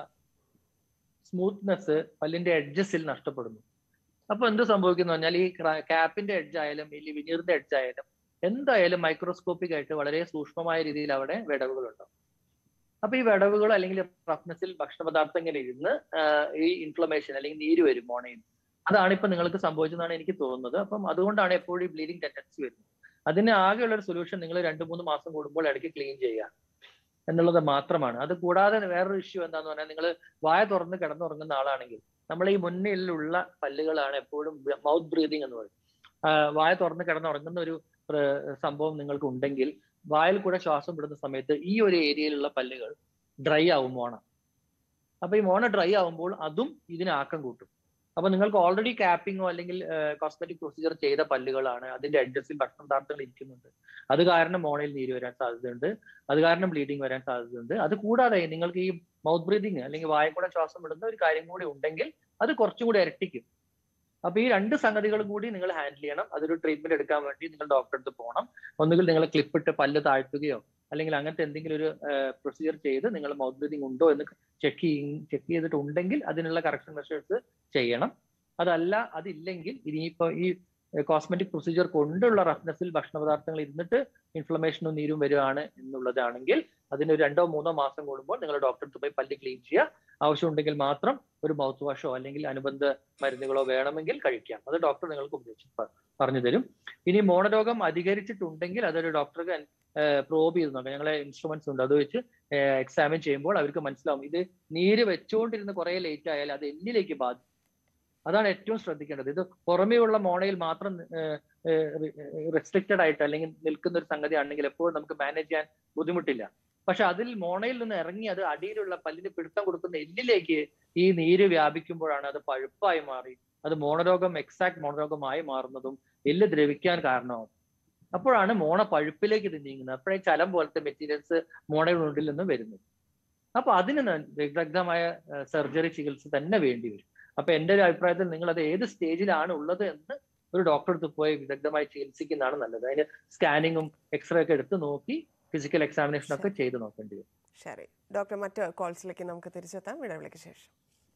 സ്മൂത്ത്നെസ് പല്ലിന്റെ എഡ്ജസിൽ നഷ്ടപ്പെടുന്നു അപ്പൊ എന്ത് സംഭവിക്കുന്നു പറഞ്ഞാൽ ഈ ക്യാപ്പിന്റെ എഡ്ജ് ആയാലും ഈ വിനീറിന്റെ എഡ്ജ് ആയാലും എന്തായാലും മൈക്രോസ്കോപ്പിക് ആയിട്ട് വളരെ സൂക്ഷ്മമായ രീതിയിൽ അവിടെ വിടവുകളുണ്ടാവും അപ്പൊ ഈ വിടവുകൾ അല്ലെങ്കിൽ റഫ്നെസ്സിൽ ഭക്ഷണ പദാർത്ഥം ഇങ്ങനെ ഇരുന്ന് ആ, ഈ ഇൻഫ്ലമേഷൻ അല്ലെങ്കിൽ നീര് വരും മോണയിൽ അതാണ് ഇപ്പൊ നിങ്ങൾക്ക് സംഭവിച്ചതെന്നാണ് എനിക്ക് തോന്നുന്നത് അപ്പം അതുകൊണ്ടാണ് എപ്പോഴും ഈ ബ്ലീഡിങ് ടെൻഡൻസി വരുന്നത് അതിന് ആകെയുള്ള ഒരു സൊല്യൂഷൻ നിങ്ങൾ രണ്ട് മൂന്ന് മാസം കൂടുമ്പോൾ ഇടയ്ക്ക് ക്ലീൻ ചെയ്യുക എന്നുള്ളത് മാത്രമാണ് അത് കൂടാതെ വേറൊരു ഇഷ്യൂ എന്താന്ന് പറഞ്ഞാൽ നിങ്ങൾ വായ തുറന്ന് കിടന്നുറങ്ങുന്ന ആളാണെങ്കിൽ നമ്മൾ ഈ മുന്നിലുള്ള പല്ലുകളാണ് എപ്പോഴും മൗത്ത് ബ്രീതിങ് എന്ന് പറയും ആ, വായ തുറന്ന് കിടന്നുറങ്ങുന്ന ഒരു പ്ര- സംഭവം നിങ്ങൾക്ക് ഉണ്ടെങ്കിൽ വായിൽ കൂടെ ശ്വാസം വിടുന്ന സമയത്ത് ഈ ഒരു ഏരിയയിലുള്ള പല്ലുകൾ ഡ്രൈ ആവും മോണ അപ്പൊ ഈ മോണ ഡ്രൈ ആവുമ്പോൾ അതും ഇതിന് ആക്കം കൂട്ടും അപ്പൊ നിങ്ങൾക്ക് ഓൾറെഡി ക്യാപ്പിങ്ങോ അല്ലെങ്കിൽ കോസ്മെറ്റിക് പ്രൊസീജിയർ ചെയ്ത പല്ലുകളാണ് അതിന്റെ അഡ്ജസ്റ്റിൽ ഭക്ഷണ പദാർത്ഥങ്ങൾ ഇരിക്കുന്നുണ്ട് അത് കാരണം മോണയിൽ നീര് വരാൻ സാധ്യതയുണ്ട് അത് കാരണം ബ്ലീഡിങ് വരാൻ സാധ്യതയുണ്ട് അത് കൂടാതെ നിങ്ങൾക്ക് ഈ മൗത്ത് ബ്രീതിങ് അല്ലെങ്കിൽ വായ കൂടെ ശ്വാസം വിടുന്ന ഒരു കാര്യം കൂടി ഉണ്ടെങ്കിൽ അത് കുറച്ചും കൂടി ഇരട്ടിക്കും അപ്പൊ ഈ രണ്ട് സംഗതികളും കൂടി നിങ്ങൾ ഹാൻഡിൽ ചെയ്യണം അതൊരു ട്രീറ്റ്മെന്റ് എടുക്കാൻ വേണ്ടി നിങ്ങൾ ഡോക്ടറെ അടുത്ത് പോകണം ഒന്നുകിൽ നിങ്ങൾ ക്ലിപ്പ് ഇട്ട് പല്ല് താഴ്ത്തുകയോ അല്ലെങ്കിൽ അങ്ങനത്തെ എന്തെങ്കിലും ഒരു പ്രൊസീജിയർ ചെയ്ത് നിങ്ങൾ മൗത്ത് ബ്രീതിങ് ഉണ്ടോ എന്ന് ചെക്ക് ചെയ്യും ചെക്ക് ചെയ്തിട്ട് ഉണ്ടെങ്കിൽ അതിനുള്ള കറക്ഷൻ മെഷേഴ്സ് ചെയ്യണം അതല്ല അതില്ലെങ്കിൽ ഇനിയിപ്പോ ഈ കോസ്മെറ്റിക് പ്രൊസീജിയർ കൊണ്ടുള്ള റഫ്നെസ്സിൽ ഭക്ഷണ പദാർത്ഥങ്ങൾ ഇരുന്നിട്ട് ഇൻഫ്ലമേഷനും നീരും വരികയാണ് എന്നുള്ളതാണെങ്കിൽ അതിന് ഒരു രണ്ടോ മൂന്നോ മാസം കൂടുമ്പോൾ നിങ്ങൾ ഡോക്ടറെ അടുത്ത് പോയി പല്ല് ക്ലീൻ ചെയ്യുക ആവശ്യമുണ്ടെങ്കിൽ മാത്രം ഒരു മൗത്ത് വാഷോ അല്ലെങ്കിൽ അനുബന്ധ മരുന്നുകളോ വേണമെങ്കിൽ കഴിക്കാം അത് ഡോക്ടർ നിങ്ങൾക്ക് ഉപദേശിച്ച് പ- പറഞ്ഞു തരും ഇനി മോണരോഗം അധികരിച്ചിട്ടുണ്ടെങ്കിൽ അതൊരു ഡോക്ടർക്ക് പ്രോബ് ചെയ്ത് നോക്കാം ഞങ്ങളെ ഇൻസ്ട്രുമെന്റ്സ് ഉണ്ട് അത് വെച്ച് എക്സാമിൻ ചെയ്യുമ്പോൾ അവർക്ക് മനസ്സിലാവും ഇത് നീര് വെച്ചുകൊണ്ടിരുന്ന് കുറെ ലേറ്റ് ആയാൽ അത് എന്നിലേക്ക് ബാധിക്കും അതാണ് ഏറ്റവും ശ്രദ്ധിക്കേണ്ടത് ഇത് പുറമേയുള്ള മോണയിൽ മാത്രം റെസ്ട്രിക്റ്റഡ് ആയിട്ട് അല്ലെങ്കിൽ നിൽക്കുന്ന ഒരു സംഗതി ആണെങ്കിൽ എപ്പോഴും നമുക്ക് മാനേജ് ചെയ്യാൻ ബുദ്ധിമുട്ടില്ല പക്ഷെ അതിൽ മോണയിൽ നിന്ന് ഇറങ്ങി അത് അടിയിലുള്ള പല്ലിന് പിടുത്തം കൊടുക്കുന്ന എല്ലിലേക്ക് ഈ നീര് വ്യാപിക്കുമ്പോഴാണ് അത് പഴുപ്പായി മാറി അത് മോണരോഗം എക്സാക്ട് മോണരോഗമായി മാറുന്നതും എല്ല് ദ്രവിക്കാൻ കാരണമാവും അപ്പോഴാണ് മോണ പഴുപ്പിലേക്ക് ഇത് നീങ്ങുന്നത് അപ്പോഴേ ചലം പോലത്തെ മെറ്റീരിയൽസ് മോണയുടെ ഉള്ളിൽ നിന്ന് വരുന്നത് അപ്പൊ അതിന് ന- വിദഗ്ധമായ സർജറി ചികിത്സ തന്നെ വേണ്ടി വരും അപ്പൊ എന്റെ ഒരു അഭിപ്രായത്തിൽ നിങ്ങൾ അത് ഏത് സ്റ്റേജിലാണ് ഉള്ളത് എന്ന് ഒരു ഡോക്ടറെ അടുത്ത് പോയി വിദഗ്ധമായി ചികിത്സിക്കുന്നതാണ് നല്ലത് അതിന് സ്കാനിങ്ങും എക്സ്റേ ഒക്കെ എടുത്ത് നോക്കി ഫിസിക്കൽ എക്സാമിനേഷൻ ഒക്കെ ചെയ്ത് നോക്കേണ്ടി വരും ശരി ഡോക്ടർ മറ്റ് കോൾസിലേക്ക് നമുക്ക് തിരിച്ചെത്താം ഇടവേളയ്ക്ക് ശേഷം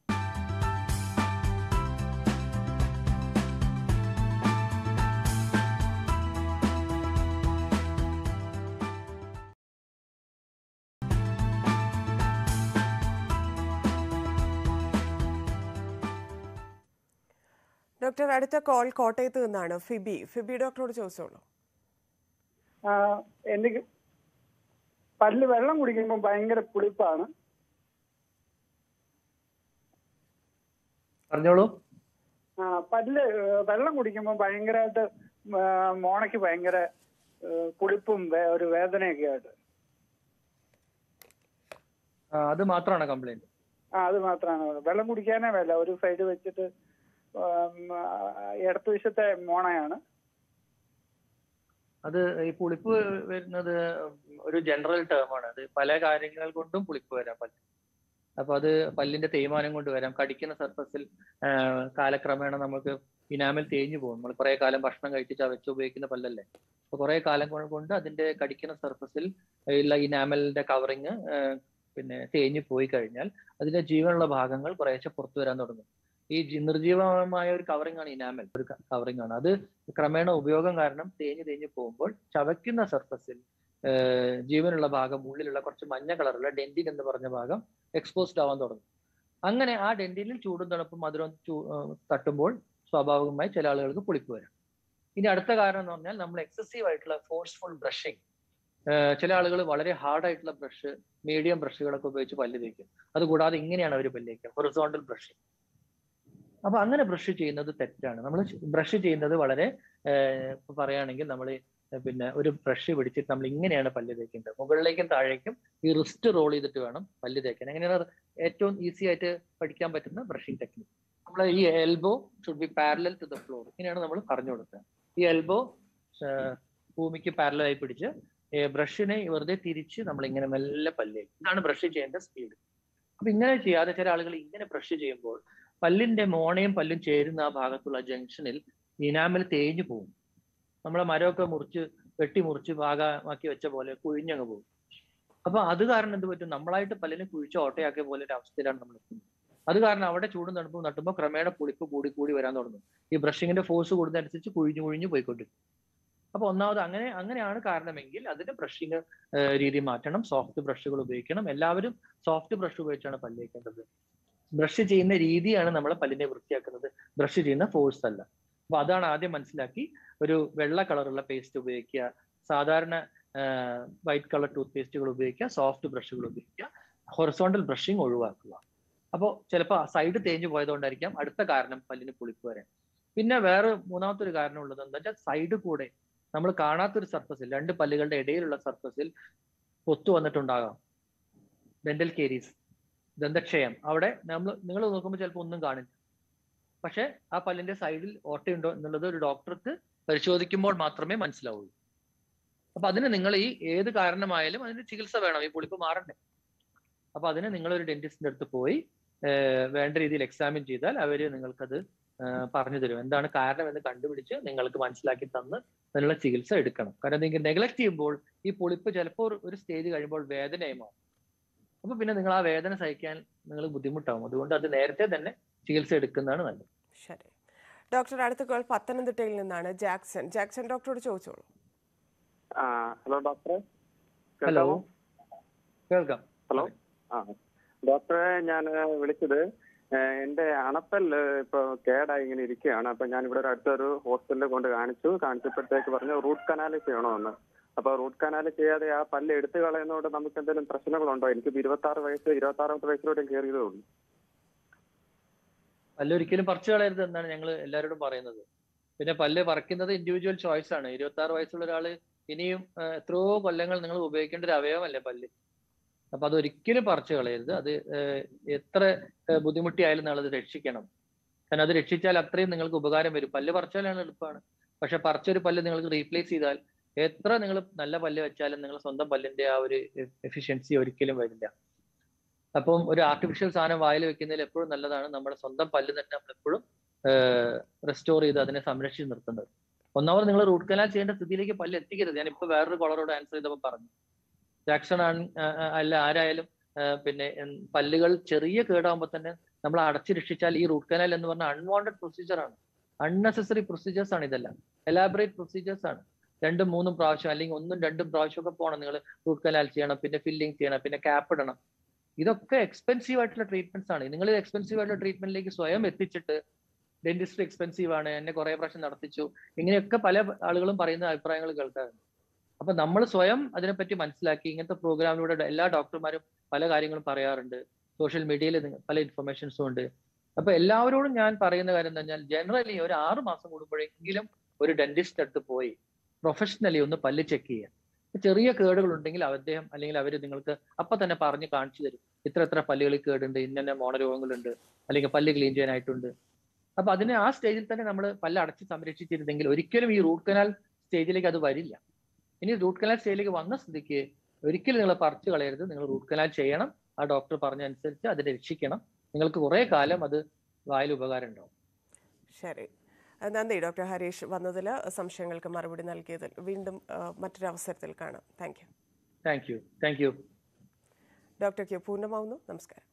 ഡോക്ടർ അടുത്ത കോൾ കോട്ടയത്ത് നിന്നാണ് ഫിബി ഫിബി ഡോക്ടറോട് ചോദിച്ചോളൂ ആ, എനിക്ക് പല്ല് വെള്ളം കുടിക്കുമ്പോൾ ഭയങ്കര പുളിപ്പാണ് പറഞ്ഞോളൂ ആ, പല്ല് ഏഹ്, വെള്ളം കുടിക്കുമ്പോൾ ഭയങ്കരമായിട്ട് ആ, മോണയ്ക്ക് ഭയങ്കര ഏഹ്, പുളിപ്പും വേ- ഒരു വേദനയൊക്കെ ആയിട്ട് ആ, അത് മാത്രമാണ് കംപ്ലൈന്റ് ആ അത് മാത്രമാണ് വെള്ളം കുടിക്കാനേ വേല ഒരു സൈഡ് വെച്ചിട്ട് ഉം, ആ, ഇടത്ത് വശത്തെ മോണയാണ് അത് ഈ പുളിപ്പ് വരുന്നത് ഒരു ജനറൽ ടേം ആണ് അത് പല കാര്യങ്ങൾ കൊണ്ടും പുളിപ്പ് വരാം പല്ല് അപ്പൊ അത് പല്ലിന്റെ തേയ്മാനം കൊണ്ട് വരാം കടിക്കുന്ന സർഫസിൽ കാലക്രമേണ നമുക്ക് ഇനാമൽ തേഞ്ഞു പോകും നമ്മൾ കുറെ കാലം ഭക്ഷണം കഴിച്ച് ചവച്ച് ഉപയോഗിക്കുന്ന പല്ലല്ലേ അപ്പൊ കുറെ കാലം കൊ- കൊണ്ട് അതിന്റെ കടിക്കുന്ന സർഫസിൽ ഉള്ള ഇനാമലിന്റെ കവറിങ് പിന്നെ തേഞ്ഞു പോയി കഴിഞ്ഞാൽ അതിന്റെ ജീവനുള്ള ഭാഗങ്ങൾ കുറേശ്ശെ പുറത്തു വരാൻ തുടങ്ങും ഈ ജി- നിർജീവമായ ഒരു കവറിംഗ് ആണ് ഇനാമൽ ഒരു കവറിംഗ് ആണ് അത് ക്രമേണ ഉപയോഗം കാരണം തേഞ്ഞ് തേഞ്ഞ് പോകുമ്പോൾ ചവയ്ക്കുന്ന സർഫസിൽ ഏഹ് ജീവനുള്ള ഭാഗം ഉള്ളിലുള്ള കുറച്ച് മഞ്ഞ കളറുള്ള ഡെന്റിൻ എന്ന് പറഞ്ഞ ഭാഗം എക്സ്പോസ്ഡ് ആവാൻ തുടങ്ങും അങ്ങനെ ആ ഡെന്റിനിൽ ചൂടും തണുപ്പും മധുരവും ചൂ- ഏഹ് തട്ടുമ്പോൾ സ്വാഭാവികമായി ചില ആളുകൾക്ക് പുളിപ്പ് വരാം ഇനി അടുത്ത കാരണം എന്ന് പറഞ്ഞാൽ നമ്മൾ എക്സസീവ് ആയിട്ടുള്ള ഫോഴ്സ്ഫുൾ ബ്രഷിങ് ചില ആളുകൾ വളരെ ഹാർഡ് ആയിട്ടുള്ള ബ്രഷ് മീഡിയം ബ്രഷുകളൊക്കെ ഉപയോഗിച്ച് പല്ല് തേക്കും അതുകൂടാതെ ഇങ്ങനെയാണ് അവർ പല്ല് തേക്കുക ഹൊറിസോണ്ടൽ ബ്രഷിങ് അപ്പൊ അങ്ങനെ ബ്രഷ് ചെയ്യുന്നത് തെറ്റാണ് നമ്മൾ ബ്രഷ് ചെയ്യുന്നത് വളരെ ഏഹ് ഇപ്പൊ പറയുകയാണെങ്കിൽ നമ്മൾ പിന്നെ ഒരു ബ്രഷ് പിടിച്ചിട്ട് നമ്മൾ ഇങ്ങനെയാണ് പല്ല് തേക്കേണ്ടത് മുകളിലേക്കും താഴേക്കും ഈ റിസ്റ്റ് റോൾ ചെയ്തിട്ട് വേണം പല്ല് തേക്കാൻ അങ്ങനെയാണ് ഏറ്റവും ഈസി ആയിട്ട് പഠിക്കാൻ പറ്റുന്ന ബ്രഷിംഗ് ടെക്നിക് നമ്മൾ ഈ elbow should be parallel to the floor ഇങ്ങനെയാണ് നമ്മൾ പറഞ്ഞു കൊടുക്കുക ഈ എൽബോ ഭൂമിക്ക് പാരലൽ ആയി പിടിച്ച് ബ്രഷിനെ വെറുതെ തിരിച്ച് നമ്മൾ ഇങ്ങനെ മെല്ലെ പല്ല് ഇതാണ് ബ്രഷ് ചെയ്യേണ്ട സ്പീഡ് അപ്പൊ ഇങ്ങനെ ചെയ്യാതെ ചില ആളുകൾ ഇങ്ങനെ ബ്രഷ് ചെയ്യുമ്പോൾ പല്ലിന്റെ മോണയും പല്ലും ചേരുന്ന ആ ഭാഗത്തുള്ള ജംഗ്ഷനിൽ ഇനാമൽ തേഞ്ഞു പോകും നമ്മളെ മരമൊക്കെ മുറിച്ച് വെട്ടി മുറിച്ച് ഭാഗമാക്കി വെച്ച പോലെ കുഴിഞ്ഞങ്ങ് പോകും അപ്പൊ അത് കാരണം എന്ത് പറ്റും നമ്മളായിട്ട് പല്ലിനെ കുഴിച്ച് ഓട്ടയാക്കിയ പോലെ ഒരു അവസ്ഥയിലാണ് നമ്മൾ എത്തുന്നത് അത് കാരണം അവിടെ ചൂടും തണുപ്പും നട്ടുമ്പോൾ ക്രമേണ പുളിപ്പ് കൂടി കൂടി വരാൻ തുടങ്ങും ഈ ബ്രഷിങ്ങിന്റെ ഫോഴ്സ് കൂടുന്നതനുസരിച്ച് കുഴിഞ്ഞു കുഴിഞ്ഞു പോയിക്കൊണ്ടിരിക്കും അപ്പൊ ഒന്നാമത് അങ്ങനെ അങ്ങനെയാണ് കാരണമെങ്കിൽ അതിന്റെ ബ്രഷിങ് രീതി മാറ്റണം സോഫ്റ്റ് ബ്രഷുകൾ ഉപയോഗിക്കണം എല്ലാവരും സോഫ്റ്റ് ബ്രഷ് ഉപയോഗിച്ചാണ് പല്ല് തേക്കേണ്ടത് ബ്രഷ് ചെയ്യുന്ന രീതിയാണ് നമ്മളെ പല്ലിനെ വൃത്തിയാക്കുന്നത് ബ്രഷ് ചെയ്യുന്ന ഫോഴ്സ് അല്ല അപ്പൊ അതാണ് ആദ്യം മനസ്സിലാക്കി ഒരു വെള്ള കളറുള്ള പേസ്റ്റ് ഉപയോഗിക്കുക സാധാരണ വൈറ്റ് കളർ ടൂത്ത് പേസ്റ്റുകൾ ഉപയോഗിക്കുക സോഫ്റ്റ് ബ്രഷുകൾ ഉപയോഗിക്കുക ഹൊറിസോണ്ടൽ ബ്രഷിങ് ഒഴിവാക്കുക അപ്പോൾ ചിലപ്പോൾ സൈഡ് തേഞ്ഞു പോയതുകൊണ്ടായിരിക്കാം അടുത്ത കാരണം പല്ലിന് പുളിപ്പ് വരാൻ പിന്നെ വേറെ മൂന്നാമത്തെ ഒരു കാരണം ഉള്ളത് എന്താ വെച്ചാൽ സൈഡ് കൂടെ നമ്മൾ കാണാത്തൊരു സർഫസിൽ രണ്ട് പല്ലുകളുടെ ഇടയിലുള്ള സർഫസിൽ പൊത്തു വന്നിട്ടുണ്ടാകാം ഡെന്റൽ കേരീസ് ദന്തക്ഷയം അവിടെ നമ്മൾ നിങ്ങൾ നോക്കുമ്പോൾ ചിലപ്പോൾ ഒന്നും കാണില്ല പക്ഷെ ആ പല്ലിന്റെ സൈഡിൽ ഓട്ടയുണ്ടോ എന്നുള്ളത് ഒരു ഡോക്ടർക്ക് പരിശോധിക്കുമ്പോൾ മാത്രമേ മനസ്സിലാവുള്ളൂ അപ്പൊ അതിന് നിങ്ങൾ ഈ ഏത് കാരണമായാലും അതിന് ചികിത്സ വേണം ഈ പുളിപ്പ് മാറണ്ടേ അപ്പൊ അതിന് നിങ്ങൾ ഒരു ഡെന്റിസ്റ്റിന്റെ അടുത്ത് പോയി വേണ്ട രീതിയിൽ എക്സാമിൻ ചെയ്താൽ അവര് നിങ്ങൾക്കത് പറഞ്ഞു തരും എന്താണ് കാരണം എന്ന് കണ്ടുപിടിച്ച് നിങ്ങൾക്ക് മനസ്സിലാക്കി തന്ന് അതിനുള്ള ചികിത്സ എടുക്കണം കാരണം നിങ്ങൾ നെഗ്ലക്ട് ചെയ്യുമ്പോൾ ഈ പുളിപ്പ് ചിലപ്പോൾ ഒരു സ്റ്റേജ് കഴിയുമ്പോൾ വേദനയായി മാറും അപ്പൊ പിന്നെ നിങ്ങൾ ആ വേദന സഹിക്കാൻ നിങ്ങൾ ബുദ്ധിമുട്ടാവും അതുകൊണ്ട് അത് നേരത്തെ തന്നെ ചികിത്സ എടുക്കുന്നതാണ് നല്ലത് ശരി ഡോക്ടർ അടുത്ത കോൾ പത്തനംതിട്ടയിൽ നിന്നാണ് ജാക്സൺ ജാക്സൺ ഡോക്ടറോട് ചോദിച്ചോളൂ ആ ഹലോ ഡോക്ടറെ ഹലോ കേൾക്കാമോ? കേൾക്കാം ഹലോ ആ ഡോക്ടറെ ഞാൻ വിളിച്ചത് ഏഹ് എന്റെ അണപ്പല്ല് ഇപ്പൊ കേടായി ഇങ്ങനെ ഇരിക്കുകയാണ് അപ്പൊ ഞാൻ ഇവിടെ ഒരു അടുത്തൊരു ഹോസ്പിറ്റലിൽ കൊണ്ട് കാണിച്ചു കാണിച്ചപ്പോഴത്തേക്ക് പറഞ്ഞു റൂട്ട് കനാൽ ചെയ്യണമെന്ന് അപ്പൊ റൂട്ട് കനാൽ ചെയ്യാതെ ആ പല്ല് എടുത്തു കളയുന്നതുകൊണ്ട് നമുക്ക് എന്തെങ്കിലും പ്രശ്നങ്ങളുണ്ടോ എനിക്ക് ഇരുപത്തി ആറ് വയസ്സ് ഇരുപത്തി ആറാമത്തെ വയസ്സിലൂടെ കയറിയതേ ഉള്ളൂ പല്ല് ഒരിക്കലും പറിച്ചു കളയരുത് എന്നാണ് ഞങ്ങൾ എല്ലാവരോടും പറയുന്നത് പിന്നെ പല്ല് പറിക്കുന്നത് ഇൻഡിവിജ്വൽ ചോയ്സ് ആണ് ഇരുപത്തി ആറ് വയസ്സുള്ള ഒരാള് ഇനിയും ആ, എത്രയോ കൊല്ലങ്ങൾ നിങ്ങൾ ഉപയോഗിക്കേണ്ട ഒരു അവയവമല്ലേ പല്ല് അപ്പൊ അത് ഒരിക്കലും പറിച്ചു കളയരുത് അത് ഏഹ്, എത്ര ഏഹ്, ബുദ്ധിമുട്ടിയായാലും നിങ്ങൾ അത് രക്ഷിക്കണം കാരണം അത് രക്ഷിച്ചാൽ അത്രയും നിങ്ങൾക്ക് ഉപകാരം വരും പല്ല് പറിച്ചാലാണ് എളുപ്പമാണ് പക്ഷെ പറിച്ചൊരു പല്ല് നിങ്ങൾക്ക് റീപ്ലേസ് ചെയ്താൽ എത്ര നിങ്ങൾ നല്ല പല്ല് വെച്ചാലും നിങ്ങൾ സ്വന്തം പല്ലിന്റെ ആ ഒരു എഫിഷ്യൻസി ഒരിക്കലും വരില്ല അപ്പം ഒരു ആർട്ടിഫിഷ്യൽ സാധനം വായിൽ വെക്കുന്നതിൽ എപ്പോഴും നല്ലതാണ് നമ്മുടെ സ്വന്തം പല്ല് തന്നെ നമ്മൾ എപ്പോഴും റെസ്റ്റോർ ചെയ്ത് അതിനെ സംരക്ഷിച്ച് നിർത്തുന്നത് ഒന്നാമത് നിങ്ങൾ റൂട്ട് കനാൽ ചെയ്യേണ്ട സ്ഥിതിയിലേക്ക് പല്ല് എത്തിക്കരുത് ഞാൻ ഇപ്പൊ വേറൊരു കോളറോട് ആൻസർ ചെയ്തപ്പോൾ പറഞ്ഞു ജാക്സൺ ആണ് ആ, ആ, അല്ല ആരായാലും ആ, പിന്നെ ഉം, പല്ലുകൾ ചെറിയ കേടാകുമ്പോൾ തന്നെ നമ്മൾ അടച്ചു രക്ഷിച്ചാൽ ഈ റൂട്ട് കനാൽ എന്ന് പറഞ്ഞ അൺവാണ്ടഡ് പ്രൊസീജിയർ ആണ് അൺനെസസറി പ്രൊസീജിയേഴ്സ് ആണ് ഇതെല്ലാം എലാബറേറ്റ് പ്രൊസീജിയേഴ്സ് ആണ് രണ്ടും മൂന്നും പ്രാവശ്യം അല്ലെങ്കിൽ ഒന്നും രണ്ടും പ്രാവശ്യം ഒക്കെ പോകണം നിങ്ങൾ റൂട്ട് കനാൽ ചെയ്യണം പിന്നെ ഫില്ലിംഗ് ചെയ്യണം പിന്നെ ക്യാപ്പ് ഇടണം ഇതൊക്കെ എക്സ്പെൻസീവ് ആയിട്ടുള്ള ട്രീറ്റ്മെന്റ്സ് ആണ് നിങ്ങൾ എക്സ്പെൻസീവ് ആയിട്ടുള്ള ട്രീറ്റ്മെന്റിലേക്ക് സ്വയം എത്തിച്ചിട്ട് ഡെന്റിസ്റ്റ് എക്സ്പെൻസീവ് ആണ് എന്നെ കുറെ പ്രാവശ്യം നടത്തിച്ചു ഇങ്ങനെയൊക്കെ പല ആളുകളും പറയുന്ന അഭിപ്രായങ്ങൾ കേൾക്കാറുണ്ട് അപ്പൊ നമ്മൾ സ്വയം അതിനെപ്പറ്റി മനസ്സിലാക്കി ഇങ്ങനത്തെ പ്രോഗ്രാമിലൂടെ എല്ലാ ഡോക്ടർമാരും പല കാര്യങ്ങളും പറയാറുണ്ട് സോഷ്യൽ മീഡിയയിൽ പല ഇൻഫർമേഷൻസും ഉണ്ട് അപ്പൊ എല്ലാവരോടും ഞാൻ പറയുന്ന കാര്യം എന്താ പറഞ്ഞാൽ ജനറലി ഒരു ആറ് മാസം കൂടുമ്പോഴെങ്കിലും ഒരു ഡെന്റിസ്റ്റ് അടുത്ത് പോയി പ്രൊഫഷണലി ഒന്ന് പല്ല് ചെക്ക് ചെയ്യുക ചെറിയ കേടുകൾ ഉണ്ടെങ്കിൽ അദ്ദേഹം അല്ലെങ്കിൽ അവർ നിങ്ങൾക്ക് അപ്പൊ തന്നെ പറഞ്ഞ് കാണിച്ചു തരും ഇത്ര എത്ര പല്ലുകളിൽ കേടുണ്ട് ഇന്ന മോണരോഗങ്ങളുണ്ട് അല്ലെങ്കിൽ പല്ല് ക്ലീൻ ചെയ്യാനായിട്ടുണ്ട് അപ്പൊ അതിന് ആ സ്റ്റേജിൽ തന്നെ നമ്മൾ പല്ല് അടച്ച് സംരക്ഷിച്ചിരുന്നെങ്കിൽ ഒരിക്കലും ഈ റൂട്ട് കനാൽ സ്റ്റേജിലേക്ക് അത് വരില്ല ഇനി റൂട്ട് കനാൽ സ്റ്റേജിലേക്ക് വന്ന സ്ഥിതിക്ക് ഒരിക്കലും നിങ്ങൾ പറിച്ചു കളയരുത് നിങ്ങൾ റൂട്ട് കനാൽ ചെയ്യണം ആ ഡോക്ടർ പറഞ്ഞ അനുസരിച്ച് അതിനെ രക്ഷിക്കണം നിങ്ങൾക്ക് കുറെ കാലം അത് വായിൽ ഉപകാരം ഉണ്ടാവും ശരി നന്ദി ഡോക്ടർ ഹരീഷ് വന്നതിൽ സംശയങ്ങൾക്ക് മറുപടി നൽകിയതിൽ വീണ്ടും ആ, മറ്റൊരു അവസരത്തിൽ കാണാം thank you thank you thank you doctor Q പൂർണ്ണമാവുന്നു നമസ്കാരം